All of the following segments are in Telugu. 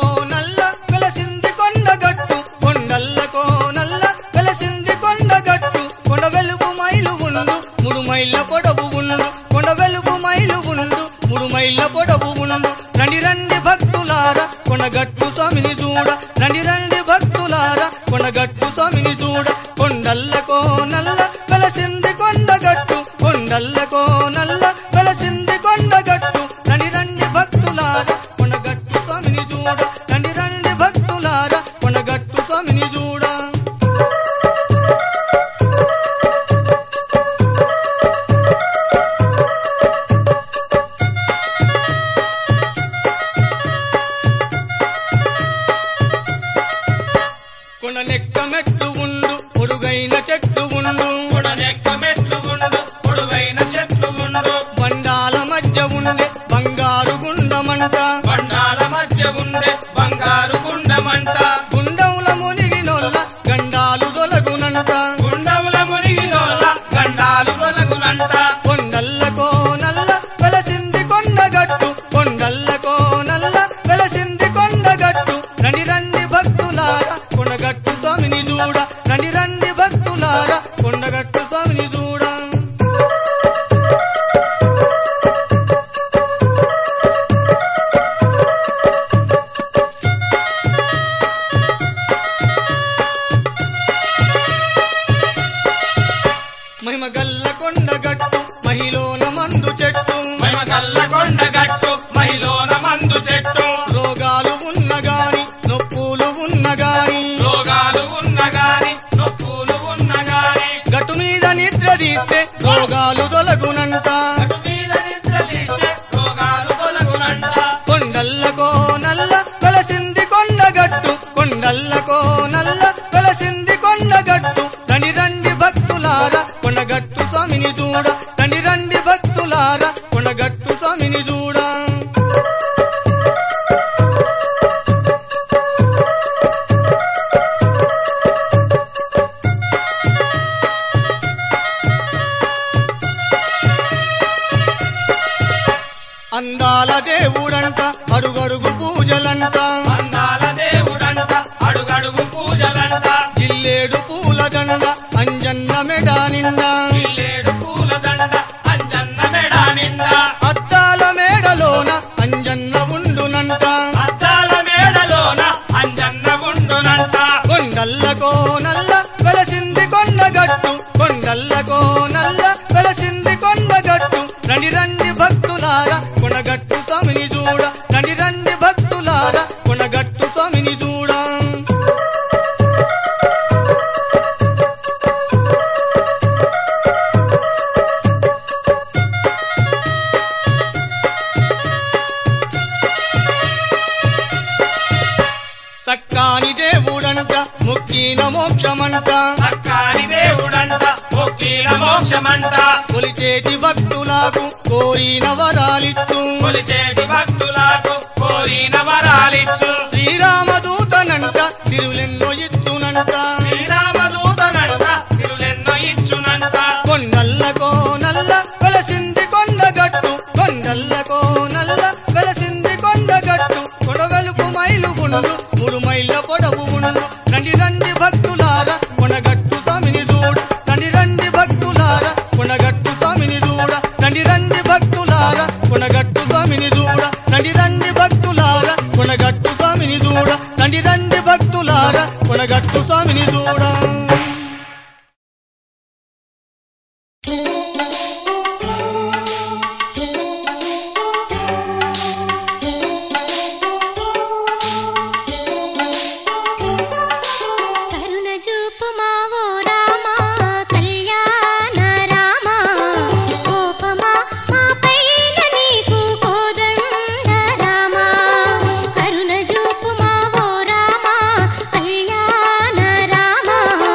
నల్ల వెలసింది కొండగట్టు కొండల్లకో నల్ల వెలసింది కొండగట్టు కొండ వెలుపు మైలు ఉండు మూడు మైళ్ళ పొడవు ఉండు కొండ వెలుపు మైలు ఉండు మూడు మైళ్ళ పొడవు ఉండు రండి రండి భక్తులార కొండగట్టు స్వామిని చూడ రండి రండి భక్తులార కొండగట్టు స్వామిని చూడ కొండల్లకో నల్ల వెలసింది కొండగట్టు కొండల్లకో నల్ల వెలసింది కొండగట్టు రండి రండి భక్తులార కొండగట్టు స్వామిని చూడ రండి రండి భక్తులార కొండగట్టు స్వామిని చూడ కొండ నెక్క మెట్లు ఉండు పొడుగైన చెట్లు ఉండు కొడనెక్క మెట్లు ఉండు పొడుగైన చెట్లు ఉండు బండాల మధ్య ఉండే బంగారు గుండమంట బండాల మధ్య ఉండే బంగారు గుండమంట గుండముల మునిగినొల్ల గండాలు దొలగునంట గుండముల మునిగినోళ్ళ గండాలు తొలగునంట కొండల్లకో నల్ల వెలసింది కొండగట్టు కొండల్లకో నల్ల వెలసింది కొండగట్టు రండి రండి భక్తులార కొండగట్టు స్వామిని చూడ రండి రండి భక్తులార కొండగట్టు స్వామిని చూడ మహిమ గల్ల కొండగట్టు మహిలోన మందు చెట్టు మహిమ కల్ల కొండగట్టు మహిలోన మందు చెట్టు రోగాలు ఉన్న గాని నొప్పులు ఉన్న గాని రోగాలు ఉన్న గాని నొప్పులు ఉన్న గాని గట్టు మీద నిద్ర తీస్తే రోగాలు తొలగునంట అటు మీద నిద్ర తీస్తే రోగాలు తొలగునంట కొండల్లకో నల్ల వెలసింది కొండగట్టు కొండల్లకో నల్ల వెలసింది కొండగట్టు రండి రండి భక్తులార కొండగట్టు స్వామిని చూడ రండి రండి భక్తులార కొండగట్టు స్వామిని చూడ అందాల దేవుడంట అడుగడుగు పూజలంట అందాల దేవుడంట అడుగడుగు పూజలంట జిల్లేడు పూల దండ అంజన్న మెడ నిండా ఇల్లేడు పూల దండ అంజన్న మెడ నిండా అద్దాల మేడలోన అంజన్న ఉండునంట అద్దాల మేడలోన అంజన్న ఉండునంట కొండల్లకో నల్ల వెలసింది కొండగట్టు కొండల్లకో నల్ల వెలసింది కొండగట్టు రండి రండి భక్తులార కొండగట్టు స్వామిని చూడ రండి రండి భక్తులార కొండగట్టు స్వామిని చూడ సక్కాని దేవుడంట ముక్కిన మోక్షమంట సక్కాని దేవుడంట మొక్కిన మోక్షమంట కొలిచేటి భక్తులకు కోరిన వరాలిచ్చు కొలిచేటి భక్తులకు కోరిన వరాలిచ్చు శ్రీరామదూతనంట తిరులెన్నో ఇచ్చునంట శ్రీరామదూతనంట తిరులెన్నో ఇచ్చునంట కొండల్లకో నల్ల వెలసింది కొండగట్టు కొండల్లకో నల్ల వెలసింది కొండగట్టు కొడవెలుపు మైలు ఉండు మూడు మైళ్ళ పొడవు ఉండు రండి రండి భక్తులార కొనగట్టు స్వామిని చూడ రండి రండి భక్తులార కొనగట్టు స్వామిని చూడ రండి రండి భక్తులార కొనగట్టు స్వామిని చూడ రండి రండి భక్తులార కొనగట్టు స్వామిని చూడ రండి రండి భక్తులార కొనగట్టు స్వామిని చూడ కరుణ చూపు మావో రామా కళ్యాణ రామా కోపమా మా పైన నీకు కోదండ రామా కరుణ చూపు మావో రామా కళ్యాణ రామా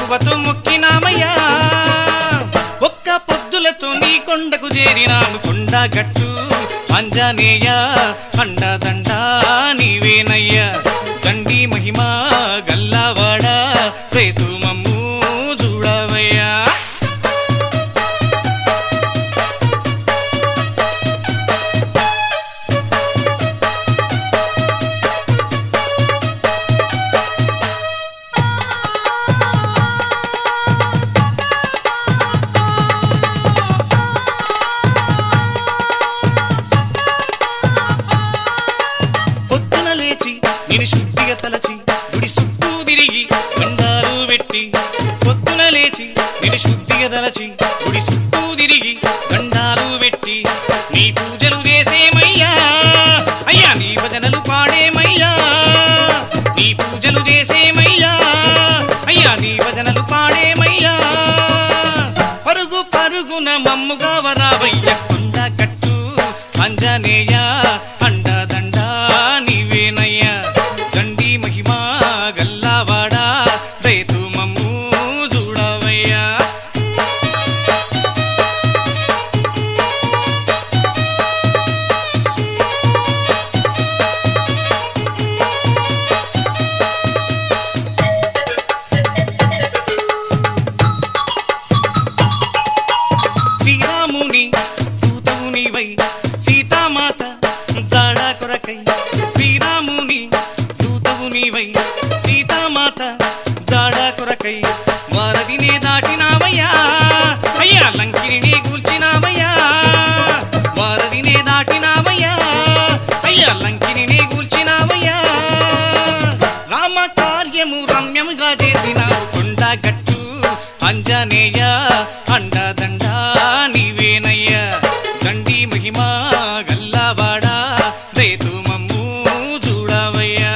మక్కువతో మొక్కినామయ్యా ఒక్క పొద్దులతో నీ కొండకు చేరినాము కొండ గట్టు అంజనేయ అండదండ నీవేనయ్యా దండి మహిమ గల్లావాడ రేతు మమ్ము చూడవయ్యా పొద్దున లేచి నేను శుద్ధిగా తలచి గుడి చుట్టూ తిరిగి దండాలు పెట్టి పొద్దున లేచి నేను శుద్ధిగా తలచి గుడి చుట్టూ తిరిగి దండాలు పెట్టి నీ పూజలు చేసేమయ్యా అయ్యా నీ భజనలు పాడేమయ్యా నీ పూజలు చేసేమయ్యా అయ్యా నీ భజనలు పాడేమయ్యా పరుగు పరుగున మమ్ముగా వరావయ్య కొండ కట్టు అంజనేయ అండదండ నీవేనయ్యా దండి మహిమ గల్లావాడ రైతు మమ్ము చూడవయ్యా శ్రీరాముని దూతవు నీవై సీతామాత జాడా కొరకై శ్రీరాముని దూతవు నీవై సీతామాత జాడా కొరకై వారధినే దాటినావయ్యా అయ్యా లంకిని కూల్చినావయ్యా వారధినే దాటినావయ్యా అయ్యా లంకిని కూల్చినావయ్యా రామ కార్యము రమ్యముగా చేసినావు కొండ గట్టు అంజనేయ అండదండ నీవేనయ్యా దండి మహిమ గల్లావాడ రేతు మమ్ము చూడవయ్యా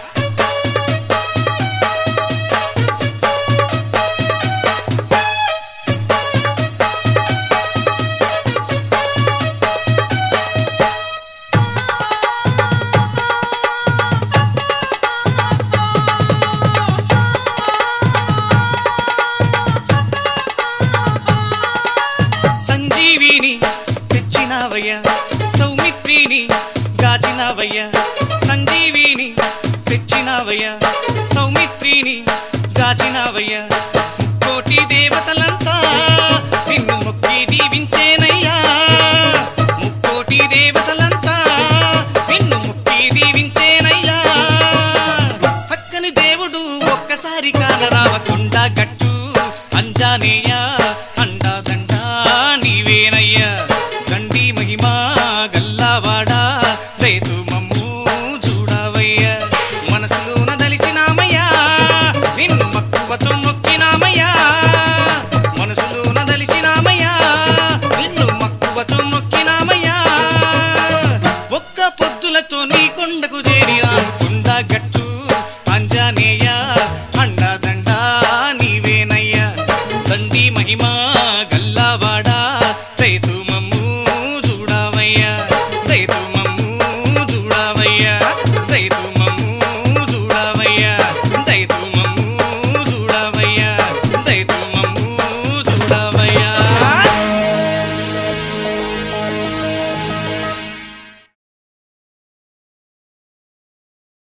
సంజీవిని తెచ్చినావయ్యా సౌమిత్రిని గాచినావయ్యా సంజీవిని తెచ్చినావయ్యా సౌమిత్రిని గాచినావయ్యా కోటి దేవతలంతా నిన్ను మొక్కి దీవించేనయ్యా ముక్కోటి దేవతలంతా నిన్ను మొక్కి దీవించేనయ్యా చక్కని దేవుడు ఒక్కసారి కానరావ కొండ గట్టు అంజానేయ అండాదండ నీవేనయ్యా దండి మహిమ గల్లావాడ రైతు మమ్ము చూడవయ్యా మనసులోన దలిచినామయ్యా నిన్ను మక్కువతో మొక్కి